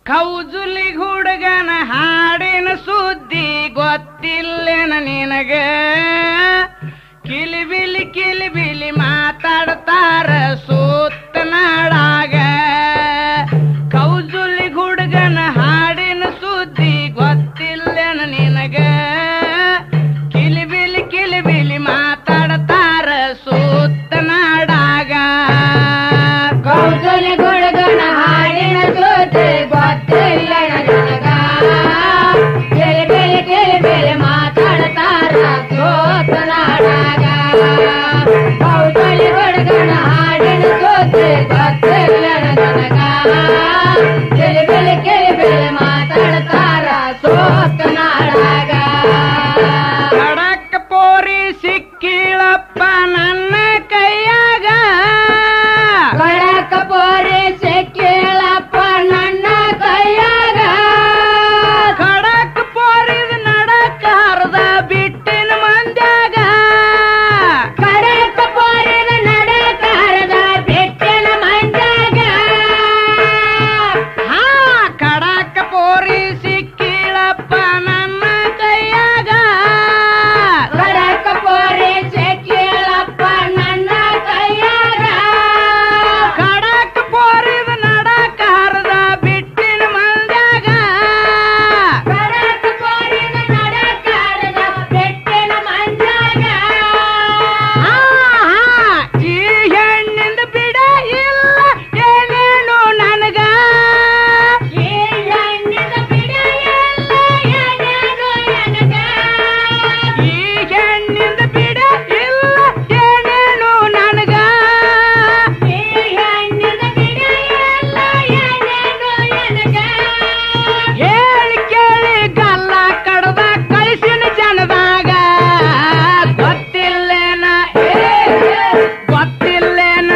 ಕೌಜುಲಿ ಹುಡುಗನ ಹಾಡಿನ ಸುದ್ದಿ ಗೊತ್ತಿಲ್ಲೇನ ನಿನಗ ಕಿಲಿಬಿಲಿ ಕಿಲಿಬಿಲಿ ಮಾತಾಡ್ತಾರ ಸೂತ್ತ ನಾಡಾಗ ಕೌಜುಲಿ ಹುಡುಗನ ಹಾಡಿನ ಸುದ್ದಿ ಗೊತ್ತಿಲ್ಲೇನ ನಿನಗ ಕಿಲಿಬಿಲಿ ಕಿಲಿಬಿಲಿ ಮಾತಾಡ್ತಾರ ಸೂತ್ತ ನಾಡಾಗ ಕೌಸಲ್ಯ ಗುಡುಗನ ಹಾಡಿನ ಸುದ್ದಿ ಗೊತ್ತಿಲ್ಲ ನನಗ ಕೆಲ ಬೆಲೆ ಕೆಲ ಬೆಲೆ ಮಾತಾಡ್ತಾರ ಸೋತ ನಾಡಾಗ ಕೌಸಲ್ಯ ಗುಡುಗನ ಹಾಡಿನ ಸುದ್ದಿ ಗೊತ್ತಿಲ್ಲ ನನಗ ಕೆಲ ಬೆಲೆ ಕೆಲ ಬೆಲೆ ಮಾತಾಡ್ತಾರ ಸೋತ ನಾಡಾಗ ಕಡಕ್ ಪೋರಿ ಸಿಕ್ಕಿಳಪ್ಪ ನನ್ನ ಕೈಯಾಗ ಕಡಕ ಪೋರೆ ಸಿಕ್ಕಿಳಪ್ಪ ನನ್ನ ಕೈಯಾಗ ಕಡಕ್ ಪೋರಿದ ನಡಕಾರದ ಬಿಟ್ಟಿನ ಮಂದ್ಯಾಗ ಕಡಕ ಪೋರಿನ ನಡಕಾರದ ಬೆಟ್ಟನ ಮಂಜಾಗ ಹಾ ಕಡಕ್ ಪೋರಿ ಸಿಕ್ಕಿಳಪ್ಪ ನನ್ನ ಕೈಯಾಗ ಕಡಕ ಪೋರೆ ಸಿಕ್ಕಿಳಪ್ಪ ನನ್ನ ಕೈಯಾಗ ಕಡಕ್ ಪೋರಿದ ನಡಕಾರದ ಬಿಟ್ಟಿನ ಮಂದ್ಯಾಗ ಕಡಕ ಪೋರಿನ ನಡಕಾರದ ಬೆಟ್ಟನ ಮಂಜಾಗ ಆ, ಆ, ಈ ಹೆಣ್ಣಿಂದ ಬಿಡ ಇಲ್ಲ ಏನೇನು ನನಗ ಈ ಹೆಣ್ಣಿನ ಬಿಡ ಎಲ್ಲ ಏನೇನು ಎನಗ ಈ ಹೆಣ್ಣಿಂದ ಬಿಡ ಇಲ್ಲ ಏನೇನು ನನಗ ಈ ಹೆಣ್ಣಿನ ಬಿಡ ಎಲ್ಲ ಏನೇನು ಎನಗ ಹೇಳಿ ಕೇಳಿ ಗಲ್ಲ ಕಡದ ಕಳಿಸಿನ ಜನದಾಗ ಗೊತ್ತಿಲ್ಲೇನ ಗೊತ್ತಿಲ್ಲೇನ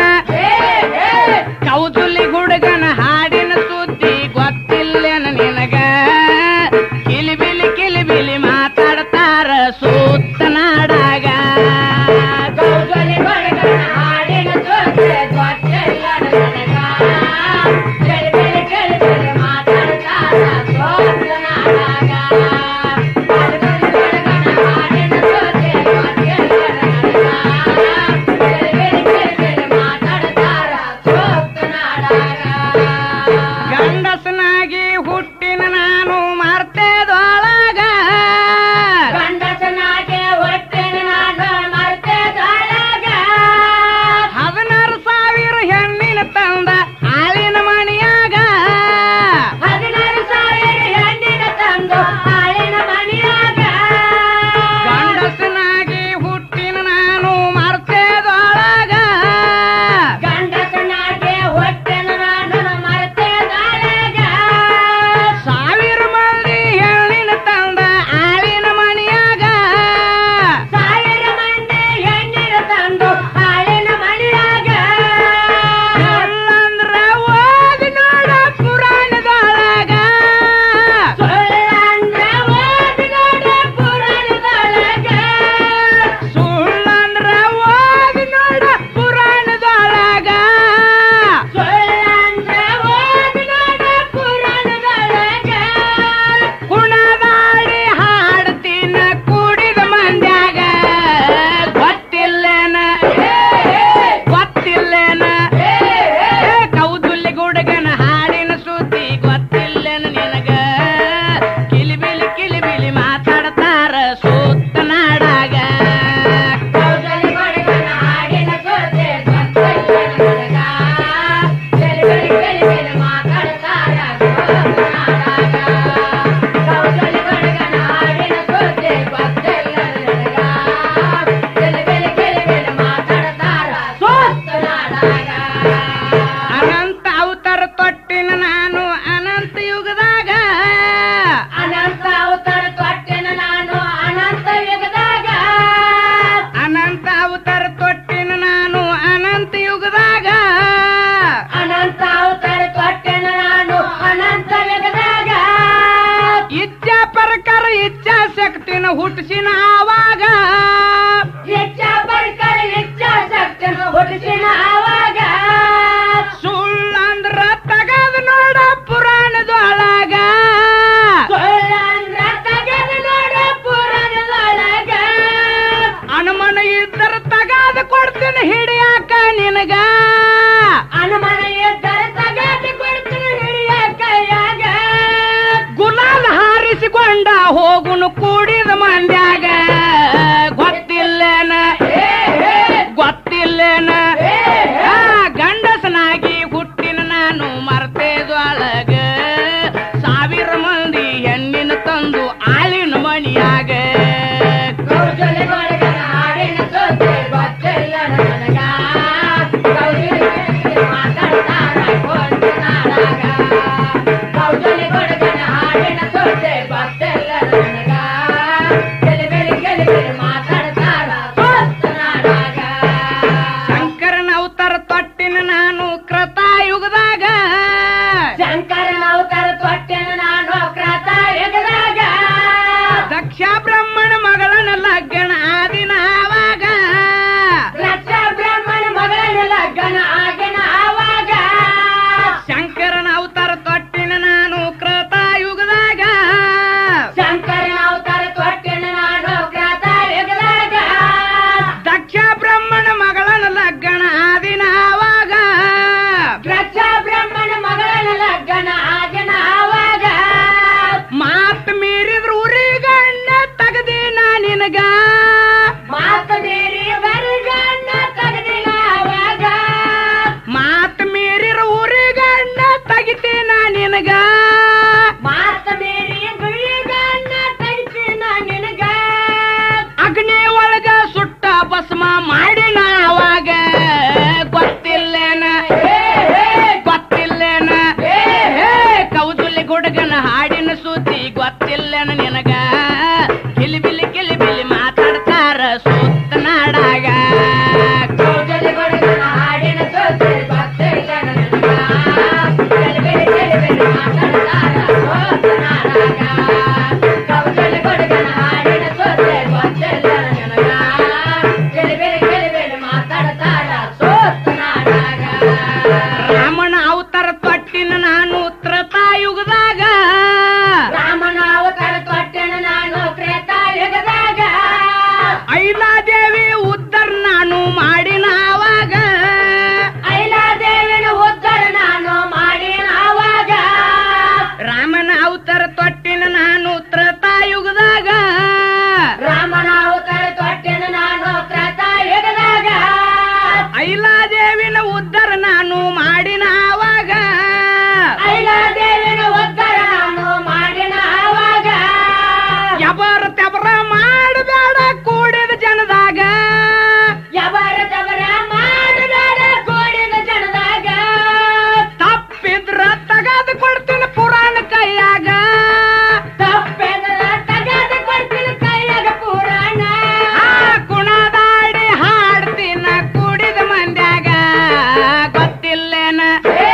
ಕೌದುಲಿ ಹುಡುಗನ ಹಾಡಿನ ಸುದ್ದಿ ಗೊತ್ತಿಲ್ಲೇನ ನಿನಗ ಕಿಲಿಬಿಲಿ ಕಿಲಿಬಿಲಿ ಮಾತಾಡ್ತಾರ ಸೂತ್ತ ನಾಡಾಗ ಕೌಸಲ್ಯ ಬಡಗನ ಹಾಡಿನ ಜೊತೆ ಗೊತ್ತಿಲ್ಲ ನನಗ ಕೆಳ ಬೆಳೆ ಕೆಳ ಬೆಳೆ ಮಾತಾಡ್ತಾರ ಸೋತ ನಾಡಾಗ ಕೌಸಲ್ಯ ಬಡಗನ ಹಾಡಿನ ಜೊತೆ ಗೊತ್ತಿಲ್ಲ ನನಗ ಕೆಳ ಬೆಳೆ ಕೆಳ ಬೆಳೆ ಮಾತಾಡ್ತಾರ ಸೋತ ನಾಡಾಗ ಗಂಡಸನಾಗಿ ಹುಟ್ಟಿನ ನಾನು ಮರ್ತೇದೊಳಗ ಗಂಡಸನಾಗೆ ಹೊಟ್ಟೆನ ನಾನು ಮರ್ತೆ ತಾಳಾಗ ಹದಿನಾರು ಸಾವಿರ ಹೆಣ್ಣಿನ ತಂದ ಹಾಲಿನ ಮಣಿಯಾಗ ಹದಿನಾರು ಸಾವಿರ ಹೆಣ್ಣಿನ ತಂದು ಹಾಳಿನ ಮನೆಯಾಗ ಗಂಡಸನಾಗಿ ಹುಟ್ಟಿನ ನಾನು ಮರ್ತೇದೊಳಗ ಗಂಡಸನಾಗೆ ಹೊಟ್ಟೆನ ನಾನು ಮರ್ತೆ ತಾಳಾಗ ಸಾವಿರ ಮಂದಿ ಹೆಣ್ಣಿನ ತಂದ ಹಾಲಿನ ಮಣಿಯಾಗ ಸಾವಿರ ಮಂದಿ ಹೆಣ್ಣಿನ ತಂದು ಹಾಳಿನ ಮನೆಯಾಗ ಸುಳ್ಳಂದ್ರ ಓದಿ ನೋಡ ಪುರಾಣದೊಳಗ ಸುಳ್ಳಂದ್ರ ಓದಿ ನೋಡ ಪುರಾಣದೊಳಗ ಸುಳ್ಳಂದ್ರ ಓದಿ ನೋಡ ಪುರಾಣದೊಳಗ ಸುಳ್ಳಂದ್ರ ಓದಿ ನೋಡ ಪುರಾಣದೊಳಗ ಕುಣದಾಡಿ ಹಾಡ್ತೀನ ಕೂಡಿದ ಮಂದ್ಯಾಗ ಗೊತ್ತಿಲ್ಲೇನ ಗೊತ್ತಿಲ್ಲೇನ ಕೌದುಲ್ಲಿ ಗುಡುಗನ ಹಾಡಿನ ಸುದ್ದಿ ಗೊತ್ತಿಲ್ಲೇನ ನಿನಗ ಕಿಲಿಬಿಲಿ ಕಿಲಿಬಿಲಿ ಮಾತಾಡ್ತಾರ ಸೂತ್ತ ನಾಡಾಗ ಕೌಸಲ್ಯ ಬಡಗನ ಹಾಡಿನ ಜೊತೆ ಗೊತ್ತಿಲ್ಲ ನನಗ ಬೆಲೆ ಬೆಲೆ ಬೆಲೆ ಬೆಲೆ ಮಾತಾಡ್ತಾರ ನಾಡಾಗ ಕೌಸಲ್ಯ ಬಡಗನ ಹಾಡಿನ ಜೊತೆ ಗೊತ್ತಿಲ್ಲ ನನಗ ಬೆಲೆ ಬೆಲೆ ಬೆಲೆ ಬೆಲೆ ಮಾತಾಡ್ತಾರ ಸೋತ ನಾಡಾಗ ಅನಂತ ಅವತಾರ ತೊಟ್ಟಿನ ನಾನು ಅನಂತ ಯುಗದಾಗ ಅನಂತ ಅವತಾರ ತೊಟ್ಟೆನ ನಾನು ಅನಂತ ಯುಗದಾಗ ಅನಂತ ಅವತಾರ ತೊಟ್ಟಿನ ನಾನು ಅನಂತ ಯುಗದಾಗ ಅನಂತ ಅವತಾರ ತೊಟ್ಟೆನ ನಾನು ಅನಂತ ಯುಗದಾಗ ಇಚ್ಛಾ ಪ್ರಕಾರ ಇಚ್ಛಾ ಶಕ್ತಿನ ಹುಟ್ಟಿಸಿನ ಆವಾಗ ಹೆಚ್ಚ ಬರ್ಕರ ಹೆಚ್ಚ ಶಕ್ತಿನ ಹುಟ್ಟಿಸಿನ ಆವಾಗ ಸುಳ್ಳಂದ್ರ ತಗದ ನೋಡ ಪುರಾಣದೊಳಗ ಹೋಗುನು ಕೂಡಿದ ಮಂದ್ಯಾಗ ಗೊತ್ತಿಲ್ಲೇನ ಗೊತ್ತಿಲ್ಲೇನ ಆ, ಗಂಡಸನಾಗಿ ಹುಟ್ಟಿನ ನಾನು ಮರ್ತೇದೊಳಗ ಸಾವಿರ ಮಂದಿ ಹೆಣ್ಣಿನ ತಂದು ಆಳಿನ ಮಣಿಯಾಗ ಕೌಶಲ್ಯಗೊಳಗನ ಹಾಡಿನ ಸೊಸೆ ಗೊತ್ತಿಲ್ಲ ನನಗ. ಕೌಶಲ್ಯಗೊಳಗನ ಮಾತಾಡ್ತಾರ ಕೊಂಡ ನಾಡಾಗ. ಕೌಶಲ್ಯಗೊಳಗನ ಹಾಡಿನ ಸೊಸೆ ಗೊತ್ತಿಲ್ಲ ನನಗ. ಗೆಲಿಬೇಲಿ ಗೆಲಿಬೇಲಿ ಮಾತಾಡ್ತಾರ ಸ್ವಸ್ಥ ನಾಡಾಗ. ಶಂಕರನ ಅವತಾರ ತೊಟ್ಟಿನ ನಾನು ಕೃತಾಯುಗದಾಗ ಶಂಕರನ ಅವತಾರ ತೊಟ್ಟೆನ ನಾನು ಕ್ರಾತಾಯುಗದಾಗ. ದಕ್ಷ ಬ್ರಹ್ಮಣ ಮಗಳನ ಲಗ್ನ ಆದಿನ ಆವಾಗ ಲಕ್ಷ ಬ್ರಾಹ್ಮಣ ಮಗಳನ ಲಗ್ನ ಆಗಿನ ಆವಾಗ ಶಂಕರನ ಅವತಾರ ತೊಟ್ಟಿನ ನಾನು ಕೃತಾಯುಗದಾಗ ಶಂಕರನ ಅವತಾರ ತೊಟ್ಟೆನ ನಾನು ಕ್ರಾತಾಯುಗದಾಗ ದಕ್ಷ ಬ್ರಹ್ಮಣ ಮಗಳನ ಲಗ್ನ ಆದಿನ ಆವಾಗ ಲಕ್ಷ ಬ್ರಾಹ್ಮಣ ಮಗಳನ ಲಗ್ನ ಆಗಿನ ಆವಾಗ ಮಾತ್ ಮೀರಿದ್ರ ಉರಿಗಣ್ಣ ತಗದಿನ ನಿನಗ ಮಾತು ಮೀರಿ ಬರಿಗಣ್ಣ ತೆಗೆದಿನ ಆವಾಗ ಮಾತ್ ಮೀರಿರ ಉರಿಗಣ್ಣ ತಗಿತೀನ ನಿನಗ ಮಾತು ಮೀರಿ ಬರಿಗಣ್ಣ ತೆಗಿತೀನ ನಿನಗ ಅಗ್ನಿ ಒಳಗ ಸುಟ್ಟ ಭಸ್ಮ ಮಾಡಿನ ಅವಾಗ ಗೊತ್ತಿಲ್ಲೇನ ಗೊತ್ತಿಲ್ಲೇನ ಕೌದುಲಿ ಗುಡುಗನ ಹಾಡಿನ ಸುದ್ದಿ ಗೊತ್ತಿಲ್ಲೇನ ನಿನಗ ಕಿಲಿಬಿಲಿ ಕಿಲಿಬಿಲಿ ಮಾತಾಡ್ತಾರ ಸುತ್ತ ನಾಡಾಗ ಕೌಶಲ್ಯಗೊಳಗನ ಹಾಡಿನ ಸೊಸೆ ಗೊತ್ತಿಲ್ಲ ನನಗ. ಗೆಲಿಬೇಲಿ ಗೆಲಿಬೇಲಿ ಮಾತಾಡ್ತಾರ ಸ್ವಸ್ಥ ನಾಡಾಗ. ಕೌಶಲ್ಯಗೊಳಗನ ಹಾಡಿನ ಸೊಸೆ ಗೊತ್ತಿಲ್ಲ ನನಗ. ಗೆಲಿಬೇಲಿ ಗೆಲಿಬೇಲಿ ಮಾತಾಡ್ತಾರ ಸ್ವಸ್ಥ ನಾಡಾಗ. ರಾಮನ ಅವತಾರ ತೊಟ್ಟಿನ ನಾನು ತ್ರತಾಯುಗದಾಗ ರಾಮನ ಅವತಾರ ತೊಟ್ಟೆನ ನಾನು ತ್ರೇತಾಯುಗದಾಗ ಐಲಾದೇವಿ ಉದ್ದರ್ ನಾನು ಮಾಡಿನ ಅವಾಗ ಐಲಾದೇವಿನ ಉದ್ಧಾರ ನಾನು ಮಾಡಿನ ಆವಾಗ ರಾಮನ ಅವತಾರ ತೊಟ್ಟಿನ ನಾನು ತ್ರತಾಯುಗದಾಗ ರಾಮನ ಅವತಾರ ತೊಟ್ಟೆನ ನಾನು ತ್ರೇತಾಯುಗದಾಗ ಐಲಾದೇವಿನ ಉದ್ದರ ನಾನು ಮಾಡಿನ ಅವಾಗ ಐಲಾದೇವಿನ ಉದ್ಧಾರ ನಾನು ಮಾಡಿನ ಆವಾಗ ಎಬರ ತೆಬರ ಮಾಡಬೇಡ ಕೂಡಿದ ಜನದಾಗ ಯವರ ತವರ ಮಾಡಬೇಡ ಕೋಡಿದ ಜನದಾಗ ತಪ್ಪಿದ್ರ ತಗದು ಕೊಡ್ತೀನಿ ಪುರಾಣ ಕೈಯಾಗ ತಪ್ಪೆದರ ತಗದ ಕೊಡ್ತೀನಿ ಕೈಯಾಗ ಪುರಾಣ ಆ ಕುಣದಾಡಿ ಹಾಡ್ತೀನ ಕೂಡಿದ ಮಂದ್ಯಾಗ ಗೊತ್ತಿಲ್ಲೇನ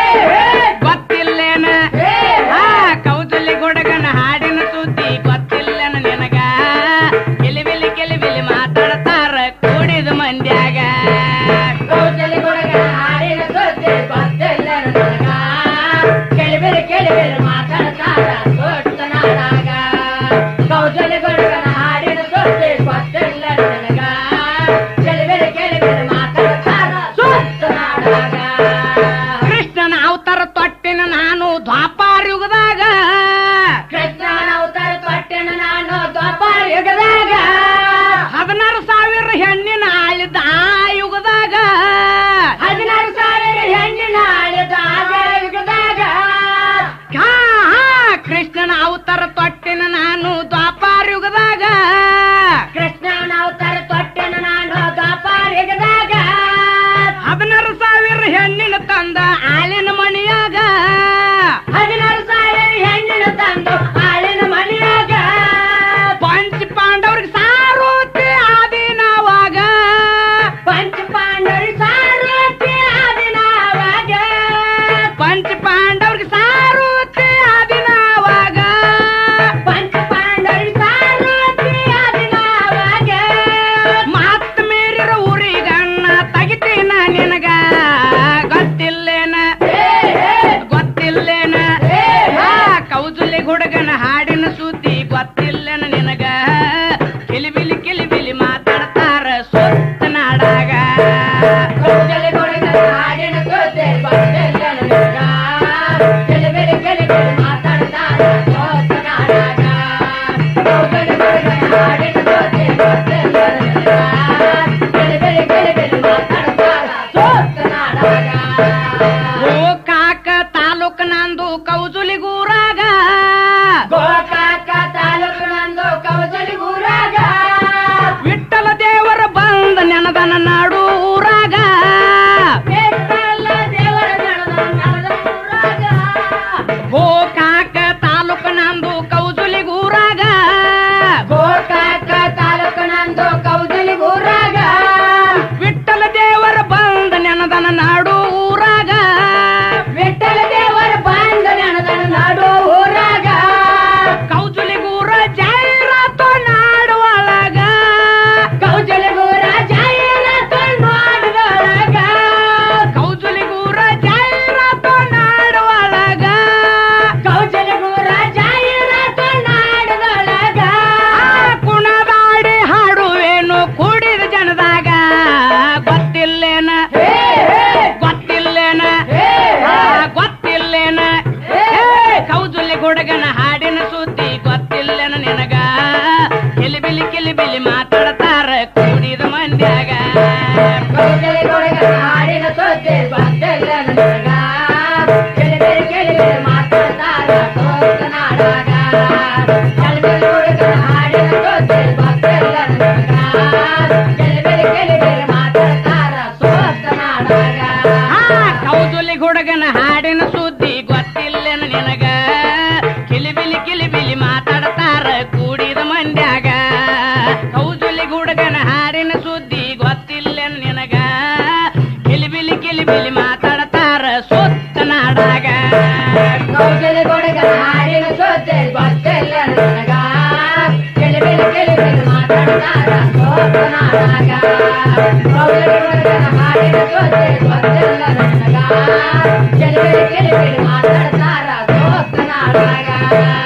ಗೊತ್ತಿಲ್ಲೇನ ಆ ಕೌದಲಿ ಗುಡಗನ ಹಾಡಿನ ಸುದ್ದಿ ಗೊತ್ತಿಲ್ಲೇನ ನಿನಗ ಕಿಲಿಬಿಲಿ ಕಿಲಿಬಿಲಿ ಮಾತಾಡ್ತಾರ ಕೂಡಿದ ಮಂದ್ಯಾಗ ಕೌಶಲ್ಯಗೊಳಗನ ಹಾಡಿನ ಸೊಸೆ ಗೊತ್ತಿಲ್ಲ ನನಗ. ಕೆಳಬೇರೆ ಕೆಳಬೇರೆ ಮಾತಾಡ್ತಾರ ಸ್ವಸ್ಥ ನಾಡಾಗ. ಕೌಶಲ್ಯಗೊಳಗನ ಹಾಡಿನ ಸೊಸೆ ಗೊತ್ತಿಲ್ಲ ನನಗ. ಕೆಳಬೇರೆ ಕೆಳಬೇರೆ ಮಾತಾಡ್ತಾರ ಸ್ವಸ್ಥ ನಾಡಾಗ. ಕೃಷ್ಣನ ಅವತಾರ ತೊಟ್ಟಿನ ನಾನು ದ್ವಾಪಾರಯುಗದಾಗ ಕೃಷ್ಣನ ಅವತಾರ ತೊಟ್ಟೆನ ನಾನು ದ್ವಾಪಾರ ಯುಗದಾಗ ಹದಿನಾರು ಸಾವಿರ ಹೆಣ್ಣಿನ ಆಳಿದ ಆ ಯುಗದಾಗ ಹದಿನಾರು ಸಾವಿರ ಹೆಣ್ಣಿನ ಆಳಿದ ಆಗ ಯುಗದಾಗ ಹಾ, ಹಾ, ಕೃಷ್ಣನ ಅವತಾರ ತೊಟ್ಟಿನ ನಾನು ದ್ವಾಪಾರಯುಗದಾಗ ಕೃಷ್ಣನ ಅವತಾರ ತೊಟ್ಟೆನ ನಾನು ದ್ವಾಪಾರ ಯುಗದಾಗ ಹದಿನಾರು ಸಾವಿರ ಹೆಣ್ಣಿನ ತಂದ ಆಳಿನ ಮಣಿಯಾಗ ಹದಿನಾರು ಸಾವಿರ ಹೆಣ್ಣಿನ ತಂದು ಆಳಿನ ಮನೆಯಾಗ ಪಂಚ ಪಾಂಡವ್ರಿಗೆ ಸಾರೋತಿ ಆದಿನವಾಗ ಪಂಚ ಪಾಂಡವರು ಸಾರಥಿ ಆದಿನವಾಗ ಪಂಚ ಪಾಂಡವ್ರಿಗೆ ಸಾರೋತಿ ಆದಿನವಾಗ ಪಂಚ ಪಾಂಡವರು ಸಾರಥಿ ಆದಿನವಾಗ ಮಾತ್ ಮೀರಿರ ಊರಿಗಣ್ಣ ತಗಿತೀನ ನಿನಗ ಗೊತ್ತಿಲ್ಲೇನ ಗೊತ್ತಿಲ್ಲೇನ ಆ, ಕೌದುಲಿ ಹುಡುಗನ ಹಾಡಿನ ಸುದ್ದಿ ಗೊತ್ತಿಲ್ಲೇನ ನಿನಗ ಕಿಲಿಬಿಲಿ ಕಿಲಿಬಿಲಿ ಮಾತಾಡ್ತಾರ ಸುತ್ತ ನಾಡಾಗ ಕೌಶಲ್ಯಗೊಳಗನ ಹಾಡಿನ ಸೊಸೆ ಗೊತ್ತಿಲ್ಲ ನನಗ. ಕೆಳಬೇರೆ ಕೆಳಬೇರೆ ಮಾತಾಡ್ತಾರ ಸ್ವಸ್ಥ ನಾಡಾಗ. ಕೌಶಲ್ಯ ಊರಾಗ ಗೋಕಾಕ ತಾಲೂಕು ನಂದು ಕೌಸಲಿ ಊರಾಗ ವಿಠಲ ದೇವರ ಬಂದ ನೆನದನ ನಾಡು ಊರಾಗ ಬೆಟ್ಟಲ್ಲ ದೇವರ ನಡೆದ ನಡೆದ ಊರಾಗ ಗೋಕಾಕ ತಾಲೂಕು ನಂದು ಕೌಜುಲಿ ಊರಾಗ ಗೋಕಾಕ ತಾಲೂಕು ನಂದು ಕೌಸಲಿ ಊರಾಗ ವಿಠಲ ದೇವರ ಬಂದ ನೆನದನ ನಾಡು ಊರಾಗ ವಿಠಲ ದೇವರ ಬಂದ ನಡೆದ ನಾಡು ಊರಾಗ ಕೌಜುಲಿ ಊರ ಜಾಹೀರಾತು ನಾಡು ಒಳಗ ಕೌಸಲಿ ಊರ ಜಾಹೀರಾತ ನೋಡಿದೊಳಗ ಕೌಜುಲಿ ಊರ ಜಾಹೀರಾತು ನಾಡು ಒಳಗ ಕೌಸಲಿ ಊರ ಜಾಹೀರಾತ ನಾಡಿದೊಳಗ ಆ ಕುಣದಾಡಿ ಹಾಡುವೇನು ಕೂಡಿದ ಜನದಾಗ ಗೊತ್ತಿಲ್ಲೇನ ಹೇ ಹೇ ಗೊತ್ತಿಲ್ಲೇನ ಹೇ ಆ, ಗೊತ್ತಿಲ್ಲೇನ ಹೇ. ಏ, ಕೌಜುಲಿ ಗುಡಗನ ಹಾಡಿನ ಸುದ್ದಿ ಗೊತ್ತಿಲ್ಲೇನ ನಿನಗ ಕಿಲಿಬಿಲಿ ಕಿಲಿಬಿಲಿ ಮಾತಾಡ್ತಾರ ಕೂಡಿದ ಮಂದ್ಯಾಗ ಕೌಸಲಿ ಊರಗ ಹಾಡಿನ ಸುದ್ದಿ ಗೊತ್ತಿಲ್ಲ ನನಗ ಕೆಳಬೇರೆ ಕೆಳಬೇರೆ ಮಾತಾಡ್ತಾರ ಸೋತ ನಾಡಾಗ ಕೆಳಬೇರೆ ಊರಗ ಹಾಡಿನ ಸುದ್ದಿ ಗೊತ್ತಿಲ್ಲ ನನಗ ಕೆಳಬೇರೆ ಕೆಳಬೇರೆ ಮಾತಾಡ್ತಾರ ಸೋತ ನಾಡಾಗ ಆ, ಕೌಜುಲಿ ಗುಡಗನ ಹಾಡಿನ ಸುದ್ದಿ ಗೊತ್ತಿಲ್ಲೇನ ನಿನಗ ಕಿಲಿಬಿಲಿ ಕಿಲಿಬಿಲಿ ಮಾತಾಡ್ತಾರ ಕೂಡಿದ ಮಂದ್ಯಾಗ ಕೌಜುಲಿ ಗುಡಗನ ಹಾಡಿನ ಸುದ್ದಿ ಗೊತ್ತಿಲ್ಲೇನ ನಿನಗ ಕಿಲಿಬಿಲಿ ಕಿಲಿಬಿಲಿ ಮಾತಾಡ್ತಾರ ಸುತ್ತ ನಾಡಾಗ ಕೌಶಲ್ಯ ಕೊಡಗ ಹಾಡಿನ ಸೋತೆ ಗೊತ್ತಿಲ್ಲ ನನಗ ಕೆಳಬೇರೆ ಕೆಳಬೇರೆ ಮಾತಾಡ್ತಾರ ಸೋತ ನಾಡಾಗ ಕೌಶಲ್ಯ ಕೊಡಗ ಹಾಡಿನ ಸೋತೆ ಗೊತ್ತಿಲ್ಲ ನನಗ ಕೆಳಬೇರೆ ಕೆಳಬೇರೆ ಮಾತಾಡ್ತಾರ ಸೋತ ನಾಡಾಗ